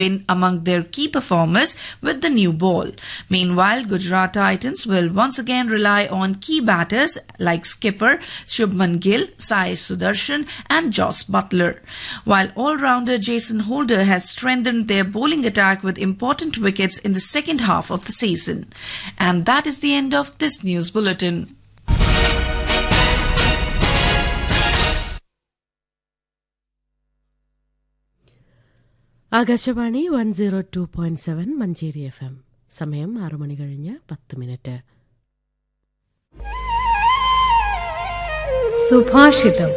been among their key performers with the new ball. Meanwhile, Gujarat Titans will once again rely on key batters like skipper Shubman Gill, Sai Sudarshan and Joss Butler. While all-rounder Jason Holder has strengthened their bowling attack with important wickets in the second half of the season. And that is the end of this news bulletin. Akashvani one zero two point seven Manjeri F M സമയം ആറു മണി കഴിഞ്ഞ് പത്ത് minute സുഭാഷിതം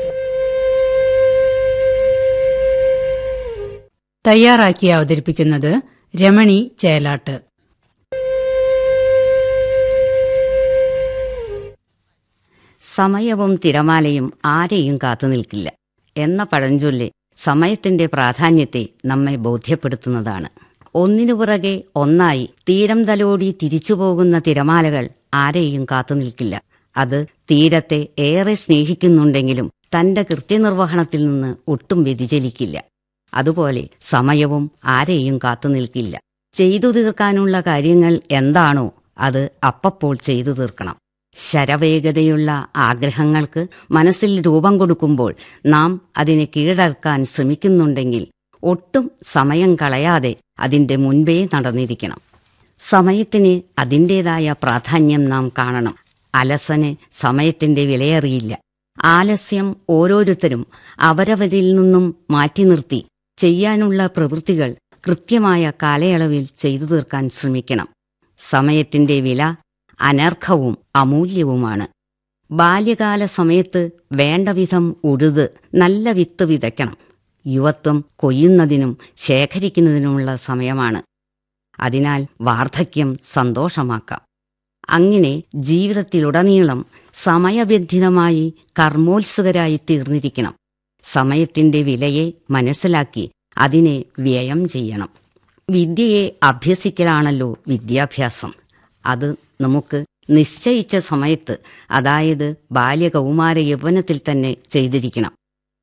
തയ്യാറാക്കി അവതരിപ്പിക്കുന്നത് രമണി ചേലാട്ട് സമയവും തിരമാലയും ആരെയും കാത്തുനിൽക്കില്ല എന്ന പഴഞ്ചൊല്ല് സമയത്തിന്റെ പ്രാധാന്യത്തെ നമ്മെ ബോധ്യപ്പെടുത്തുന്നതാണ് ഒന്നിനു പുറകെ ഒന്നായി തീരം തലോടി തിരിച്ചുപോകുന്ന തിരമാലകൾ ആരെയും കാത്തുനിൽക്കില്ല അത് തീരത്തെ ഏറെ സ്നേഹിക്കുന്നുണ്ടെങ്കിലും തന്റെ കൃത്യനിർവഹണത്തിൽ നിന്ന് ഒട്ടും വ്യതിചലിക്കില്ല അതുപോലെ സമയവും ആരെയും കാത്തുനിൽക്കില്ല ചെയ്തു തീർക്കാനുള്ള കാര്യങ്ങൾ എന്താണോ അത് അപ്പപ്പോൾ ചെയ്തു തീർക്കണം ശരവേഗതയുള്ള ആഗ്രഹങ്ങൾക്ക് മനസ്സിൽ രൂപം കൊടുക്കുമ്പോൾ നാം അതിനെ കീഴടക്കാൻ ശ്രമിക്കുന്നുണ്ടെങ്കിൽ ഒട്ടും സമയം കളയാതെ അതിന്റെ മുൻപേ നടന്നിരിക്കണം സമയത്തിന് അതിൻ്റെതായ പ്രാധാന്യം നാം കാണണം അലസന് സമയത്തിന്റെ വിലയറിയില്ല ആലസ്യം ഓരോരുത്തരും അവരവരിൽ നിന്നും മാറ്റി നിർത്തി ചെയ്യാനുള്ള പ്രവൃത്തികൾ കൃത്യമായ കാലയളവിൽ ചെയ്തു തീർക്കാൻ ശ്രമിക്കണം സമയത്തിന്റെ വില അനർഘവും അമൂല്യവുമാണ് ബാല്യകാല സമയത്ത് വേണ്ടവിധം ഉഴുത് നല്ല വിത്ത് വിതയ്ക്കണം യുവത്വം കൊയ്യുന്നതിനും ശേഖരിക്കുന്നതിനുമുള്ള സമയമാണ് അതിനാൽ വാർദ്ധക്യം സന്തോഷമാക്കാം അങ്ങനെ ജീവിതത്തിലുടനീളം സമയബന്ധിതമായി കർമ്മോത്സുകരായി തീർന്നിരിക്കണം സമയത്തിന്റെ വിലയെ മനസ്സിലാക്കി അതിനെ വ്യയം ചെയ്യണം വിദ്യയെ അഭ്യസിക്കലാണല്ലോ വിദ്യാഭ്യാസം അത് നമുക്ക് നിശ്ചയിച്ച സമയത്ത് അതായത് ബാല്യകൗമാര യൗവനത്തിൽ തന്നെ ചെയ്തിരിക്കണം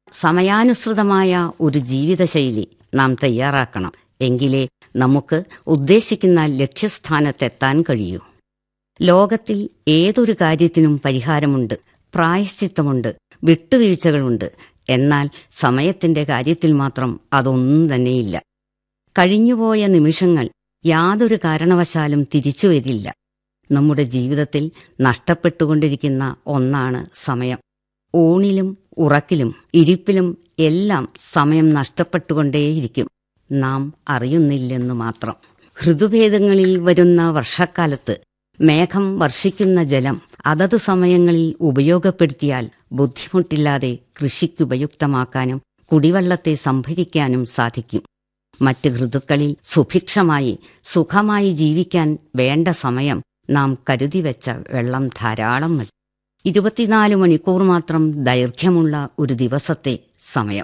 സമയാനുസൃതമായ ഒരു ജീവിതശൈലി നാം തയ്യാറാക്കണം എങ്കിലേ നമുക്ക് ഉദ്ദേശിക്കുന്ന ലക്ഷ്യസ്ഥാനത്തെത്താൻ കഴിയൂ ലോകത്തിൽ ഏതൊരു കാര്യത്തിനും പരിഹാരമുണ്ട് പ്രായശ്ചിത്തമുണ്ട് വിട്ടുവീഴ്ചകളുണ്ട് എന്നാൽ സമയത്തിന്റെ കാര്യത്തിൽ മാത്രം അതൊന്നും തന്നെയില്ല കഴിഞ്ഞുപോയ നിമിഷങ്ങൾ യാതൊരു കാരണവശാലും തിരിച്ചു വരില്ല നമ്മുടെ ജീവിതത്തിൽ നഷ്ടപ്പെട്ടുകൊണ്ടിരിക്കുന്ന ഒന്നാണ് സമയം ഊണിലും ഉറക്കിലും ഇരിപ്പിലും എല്ലാം സമയം നഷ്ടപ്പെട്ടുകൊണ്ടേയിരിക്കും നാം അറിയുന്നില്ലെന്ന് മാത്രം ഋതുഭേദങ്ങളിൽ വരുന്ന വർഷക്കാലത്ത് മേഘം വർഷിക്കുന്ന ജലം അതത് സമയങ്ങളിൽ ഉപയോഗപ്പെടുത്തിയാൽ ബുദ്ധിമുട്ടില്ലാതെ കൃഷിക്കുപയുക്തമാക്കാനും കുടിവെള്ളത്തെ സംഭരിക്കാനും സാധിക്കും മറ്റ് ഋതുക്കളിൽ സുഭിക്ഷമായി സുഖമായി ജീവിക്കാൻ വേണ്ട സമയം നാം കരുതിവെച്ച വെള്ളം ധാരാളം മതി ഇരുപത്തിനാല് മണിക്കൂർ മാത്രം ദൈർഘ്യമുള്ള ഒരു ദിവസത്തെ സമയം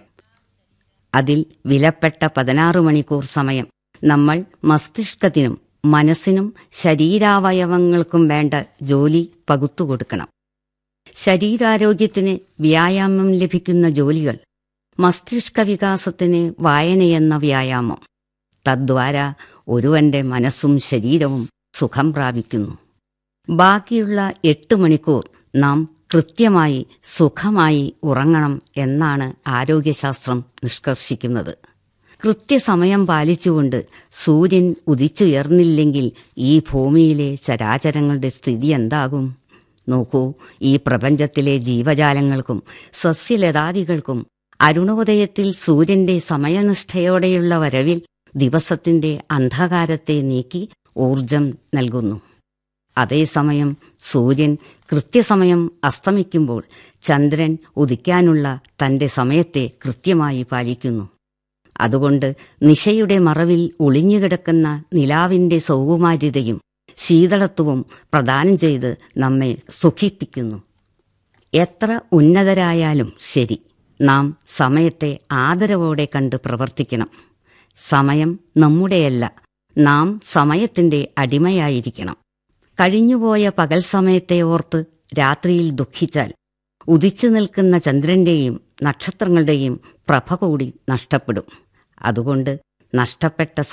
അതിൽ വിലപ്പെട്ട പതിനാറ് മണിക്കൂർ സമയം നമ്മൾ മസ്തിഷ്കത്തിനും മനസ്സിനും ശരീരാവയവങ്ങൾക്കും വേണ്ട ജോലി പകുത്തുകൊടുക്കണം ശരീരാരോഗ്യത്തിന് വ്യായാമം ലഭിക്കുന്ന ജോലികൾ മസ്തിഷ്ക വികാസത്തിന് വായനയെന്ന വ്യായാമം തദ്വാര ഒരുവന്റെ മനസ്സും ശരീരവും സുഖം പ്രാപിക്കുന്നു ബാക്കിയുള്ള എട്ട് മണിക്കൂർ നാം കൃത്യമായി സുഖമായി ഉറങ്ങണം എന്നാണ് ആരോഗ്യശാസ്ത്രം നിഷ്കർഷിക്കുന്നത് കൃത്യസമയം പാലിച്ചുകൊണ്ട് സൂര്യൻ ഉദിച്ചുയർന്നില്ലെങ്കിൽ ഈ ഭൂമിയിലെ ചരാചരങ്ങളുടെ സ്ഥിതി എന്താകും നോക്കൂ ഈ പ്രപഞ്ചത്തിലെ ജീവജാലങ്ങൾക്കും സസ്യലതാദികൾക്കും അരുണോദയത്തിൽ സൂര്യന്റെ സമയനിഷ്ഠയോടെയുള്ള വരവിൽ ദിവസത്തിന്റെ അന്ധകാരത്തെ നീക്കി ഊർജം നൽകുന്നു അതേസമയം സൂര്യൻ കൃത്യസമയം അസ്തമിക്കുമ്പോൾ ചന്ദ്രൻ ഉദിക്കാനുള്ള തന്റെ സമയത്തെ കൃത്യമായി പാലിക്കുന്നു അതുകൊണ്ട് നിശയുടെ മറവിൽ ഒളിഞ്ഞുകിടക്കുന്ന നിലാവിന്റെ സൗകുമാര്യതയും ശീതളത്വവും പ്രദാനം ചെയ്ത് നമ്മെ സുഖിപ്പിക്കുന്നു എത്ര ഉന്നതരായാലും ശരി നാം സമയത്തെ ആദരവോടെ കണ്ട് പ്രവർത്തിക്കണം സമയം നമ്മുടെയല്ല നാം സമയത്തിന്റെ അടിമയായിരിക്കണം കഴിഞ്ഞുപോയ പകൽ സമയത്തെ ഓർത്ത് രാത്രിയിൽ ദുഃഖിച്ചാൽ ഉദിച്ചു നിൽക്കുന്ന ചന്ദ്രന്റെയും നക്ഷത്രങ്ങളുടെയും പ്രഭ കൂടി നഷ്ടപ്പെടും അതുകൊണ്ട് നഷ്ടപ്പെട്ട